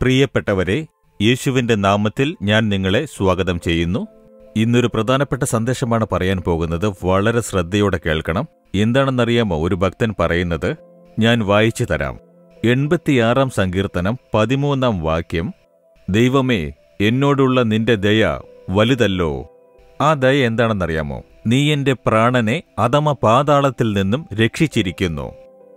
പ്രിയപ്പെട്ടവരെ യേശുവിന്റെ നാമത്തിൽ ഞാൻ നിങ്ങളെ സ്വാഗതം ചെയ്യുന്നു ഇന്നൊരു പ്രധാനപ്പെട്ട സന്ദേശമാണ് പറയാൻ പോകുന്നത് വളരെ ശ്രദ്ധയോടെ കേൾക്കണം എന്താണെന്നറിയാമോ ഒരു ഭക്തൻ പറയുന്നത് ഞാൻ വായിച്ചു തരാം എൺപത്തിയാറാം സങ്കീർത്തനം പതിമൂന്നാം വാക്യം ദൈവമേ എന്നോടുള്ള നിന്റെ ദയ വലുതല്ലോ ആ ദയ എന്താണെന്നറിയാമോ നീ എന്റെ പ്രാണനെ അധമ പാതാളത്തിൽ നിന്നും രക്ഷിച്ചിരിക്കുന്നു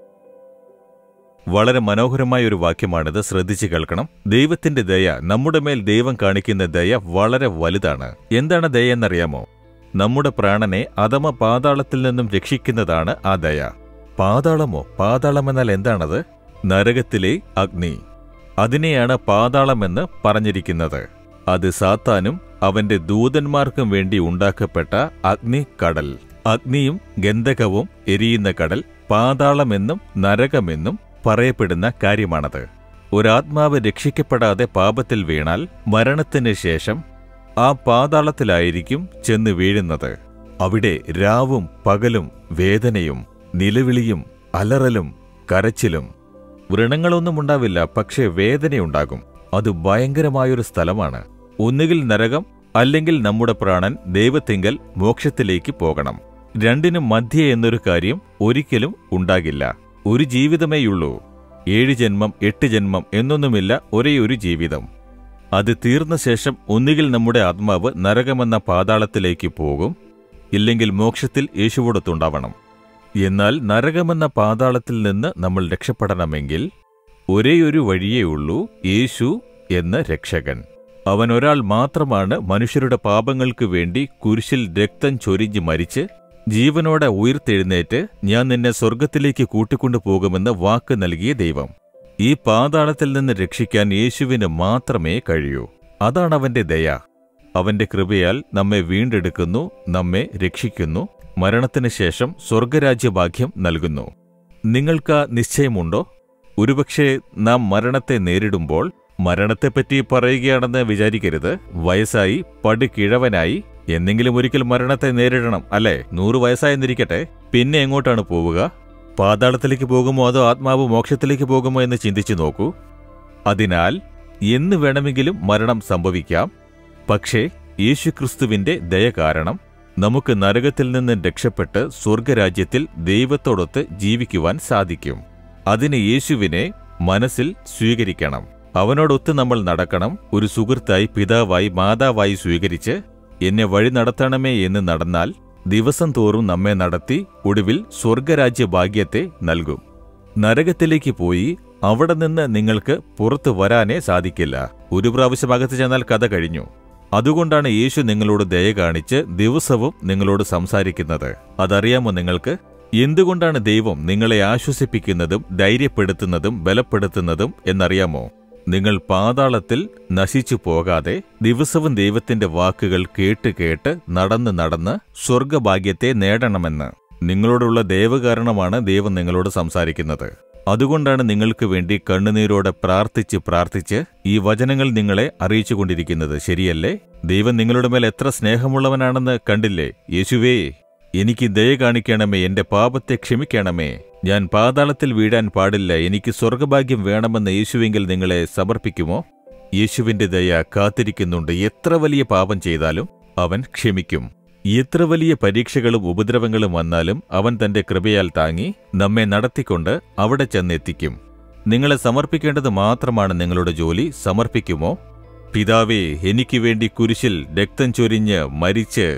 വളരെ മനോഹരമായ ഒരു വാക്യമാണിത് ശ്രദ്ധിച്ചു കേൾക്കണം ദൈവത്തിന്റെ ദയ നമ്മുടെ മേൽ ദൈവം കാണിക്കുന്ന ദയ വളരെ വലുതാണ് എന്താണ് ദയ എന്നറിയാമോ നമ്മുടെ പ്രാണനെ അധമ പാതാളത്തിൽ നിന്നും രക്ഷിക്കുന്നതാണ് ആ ദയ പാതാളമോ പാതാളമെന്നാൽ എന്താണത് നരകത്തിലെ അഗ്നി അതിനെയാണ് പാതാളമെന്ന് പറഞ്ഞിരിക്കുന്നത് അത് സാത്താനും അവന്റെ ദൂതന്മാർക്കും വേണ്ടി ഉണ്ടാക്കപ്പെട്ട അഗ്നിക്കടൽ അഗ്നിയും ഗന്ധകവും എരിയുന്ന കടൽ പാതാളമെന്നും നരകമെന്നും പറയപ്പെടുന്ന കാര്യമാണത് ഒരാത്മാവ് രക്ഷിക്കപ്പെടാതെ പാപത്തിൽ വീണാൽ മരണത്തിന് ശേഷം ആ പാതാളത്തിലായിരിക്കും ചെന്ന് വീഴുന്നത് അവിടെ രാവും പകലും വേദനയും നിലവിളിയും അലറലും കരച്ചിലും വ്രണങ്ങളൊന്നും ഉണ്ടാവില്ല പക്ഷേ വേദനയുണ്ടാകും അത് ഭയങ്കരമായൊരു സ്ഥലമാണ് ഒന്നുകിൽ നരകം അല്ലെങ്കിൽ നമ്മുടെ പ്രാണൻ ദൈവത്തിങ്കൽ മോക്ഷത്തിലേക്ക് പോകണം രണ്ടിനും മധ്യേ എന്നൊരു കാര്യം ഒരിക്കലും ഉണ്ടാകില്ല ഒരു ജീവിതമേയുള്ളൂ ഏഴ് ജന്മം എട്ട് ജന്മം എന്നൊന്നുമില്ല ഒരേ ഒരു ജീവിതം അത് തീർന്ന ശേഷം ഒന്നുകിൽ നമ്മുടെ ആത്മാവ് നരകമെന്ന പാതാളത്തിലേക്ക് പോകും ഇല്ലെങ്കിൽ മോക്ഷത്തിൽ യേശുവോടൊത്തുണ്ടാവണം എന്നാൽ നരകമെന്ന പാതാളത്തിൽ നിന്ന് നമ്മൾ രക്ഷപ്പെടണമെങ്കിൽ ഒരേയൊരു വഴിയേ ഉള്ളൂ യേശു എന്ന രക്ഷകൻ അവൻ ഒരാൾ മാത്രമാണ് മനുഷ്യരുടെ പാപങ്ങൾക്ക് വേണ്ടി കുരിശിൽ രക്തം ചൊരിഞ്ഞ് മരിച്ച് ജീവനോടെ ഉയർത്തെഴുന്നേറ്റ് ഞാൻ നിന്നെ സ്വർഗത്തിലേക്ക് കൂട്ടിക്കൊണ്ടു പോകുമെന്ന് വാക്ക് നൽകിയ ദൈവം ഈ പാതാളത്തിൽ നിന്ന് രക്ഷിക്കാൻ യേശുവിന് മാത്രമേ കഴിയൂ അതാണ് അവന്റെ ദയ അവന്റെ കൃപയാൽ നമ്മെ വീണ്ടെടുക്കുന്നു നമ്മെ രക്ഷിക്കുന്നു മരണത്തിന് ശേഷം സ്വർഗരാജ്യഭാഗ്യം നൽകുന്നു നിങ്ങൾക്ക് നിശ്ചയമുണ്ടോ ഒരുപക്ഷെ നാം മരണത്തെ നേരിടുമ്പോൾ മരണത്തെപ്പറ്റി പറയുകയാണെന്ന് വിചാരിക്കരുത് വയസ്സായി പടുകിഴവനായി എന്നെങ്കിലും ഒരിക്കൽ മരണത്തെ നേരിടണം അല്ലേ നൂറ് വയസ്സായെന്നിരിക്കട്ടെ പിന്നെ എങ്ങോട്ടാണ് പോവുക പാതാളത്തിലേക്ക് പോകുമോ അതോ ആത്മാവ് മോക്ഷത്തിലേക്ക് പോകുമോ എന്ന് ചിന്തിച്ചു നോക്കൂ അതിനാൽ എന്ന് വേണമെങ്കിലും മരണം സംഭവിക്കാം പക്ഷേ യേശുക്രിസ്തുവിന്റെ ദയ കാരണം നമുക്ക് നരകത്തിൽ നിന്ന് രക്ഷപ്പെട്ട് സ്വർഗരാജ്യത്തിൽ ദൈവത്തോടൊത്ത് ജീവിക്കുവാൻ സാധിക്കും അതിന് യേശുവിനെ മനസ്സിൽ സ്വീകരിക്കണം അവനോടൊത്ത് നമ്മൾ നടക്കണം ഒരു സുഹൃത്തായി പിതാവായി മാതാവായി സ്വീകരിച്ച് എന്നെ വഴി നടത്തണമേ എന്ന് നടന്നാൽ ദിവസം തോറും നമ്മെ നടത്തി ഒടുവിൽ സ്വർഗരാജ്യ ഭാഗ്യത്തെ നൽകും നരകത്തിലേക്ക് പോയി അവിടെ നിന്ന് നിങ്ങൾക്ക് പുറത്തു വരാനേ സാധിക്കില്ല ഒരു പ്രാവശ്യം അകത്ത് ചെന്നാൽ കഥ കഴിഞ്ഞു അതുകൊണ്ടാണ് യേശു നിങ്ങളോട് ദയ കാണിച്ച് ദിവസവും നിങ്ങളോട് സംസാരിക്കുന്നത് അതറിയാമോ നിങ്ങൾക്ക് എന്തുകൊണ്ടാണ് ദൈവം നിങ്ങളെ ആശ്വസിപ്പിക്കുന്നതും ധൈര്യപ്പെടുത്തുന്നതും ബലപ്പെടുത്തുന്നതും എന്നറിയാമോ നിങ്ങൾ പാതാളത്തിൽ നശിച്ചു പോകാതെ ദിവസവും ദൈവത്തിന്റെ വാക്കുകൾ കേട്ട് കേട്ട് നടന്ന് നടന്ന് സ്വർഗഭാഗ്യത്തെ നേടണമെന്ന് നിങ്ങളോടുള്ള ദൈവകാരണമാണ് ദൈവം നിങ്ങളോട് സംസാരിക്കുന്നത് അതുകൊണ്ടാണ് നിങ്ങൾക്ക് വേണ്ടി കണ്ണുനീരോടെ പ്രാർത്ഥിച്ച് പ്രാർത്ഥിച്ച് ഈ വചനങ്ങൾ നിങ്ങളെ അറിയിച്ചുകൊണ്ടിരിക്കുന്നത് ശരിയല്ലേ ദൈവം നിങ്ങളുടെ മേൽ എത്ര സ്നേഹമുള്ളവനാണെന്ന് കണ്ടില്ലേ യേശുവേ എനിക്ക് ദയ കാണിക്കണമേ എന്റെ പാപത്തെ ക്ഷമിക്കണമേ ഞാൻ പാതാളത്തിൽ വീഴാൻ പാടില്ല എനിക്ക് സ്വർഗഭാഗ്യം വേണമെന്ന് യേശുവെങ്കിൽ നിങ്ങളെ സമർപ്പിക്കുമോ യേശുവിന്റെ ദയ കാത്തിരിക്കുന്നുണ്ട് എത്ര വലിയ പാപം ചെയ്താലും അവൻ ക്ഷമിക്കും എത്ര വലിയ പരീക്ഷകളും ഉപദ്രവങ്ങളും വന്നാലും അവൻ തന്റെ കൃപയാൽ താങ്ങി നമ്മെ നടത്തിക്കൊണ്ട് അവിടെ ചെന്നെത്തിക്കും നിങ്ങളെ സമർപ്പിക്കേണ്ടത് മാത്രമാണ് നിങ്ങളുടെ ജോലി സമർപ്പിക്കുമോ പിതാവേ എനിക്ക് വേണ്ടി കുരിശിൽ രക്തം ചൊരിഞ്ഞ് മരിച്ച്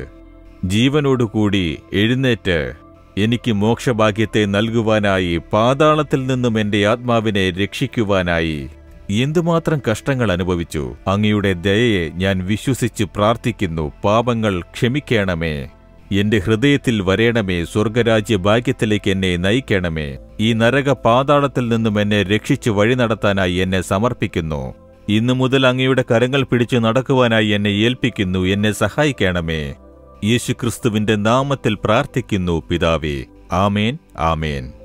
ജീവനോടുകൂടി എഴുന്നേറ്റ് എനിക്ക് മോക്ഷഭാഗ്യത്തെ നൽകുവാനായി പാതാളത്തിൽ നിന്നും എന്റെ ആത്മാവിനെ രക്ഷിക്കുവാനായി എന്തുമാത്രം കഷ്ടങ്ങൾ അനുഭവിച്ചു അങ്ങയുടെ ദയയെ ഞാൻ വിശ്വസിച്ച് പ്രാർത്ഥിക്കുന്നു പാപങ്ങൾ ക്ഷമിക്കണമേ എന്റെ ഹൃദയത്തിൽ വരേണമേ സ്വർഗരാജ്യ ഭാഗ്യത്തിലേക്ക് എന്നെ നയിക്കണമേ ഈ നരക പാതാളത്തിൽ നിന്നും എന്നെ രക്ഷിച്ച് വഴി നടത്താനായി എന്നെ സമർപ്പിക്കുന്നു ഇന്നു മുതൽ അങ്ങയുടെ കരങ്ങൾ പിടിച്ചു നടക്കുവാനായി എന്നെ ഏൽപ്പിക്കുന്നു എന്നെ സഹായിക്കണമേ യേശുക്രിസ്തുവിന്റെ നാമത്തിൽ പ്രാർത്ഥിക്കുന്നു പിതാവേ ആമേൻ ആമേൻ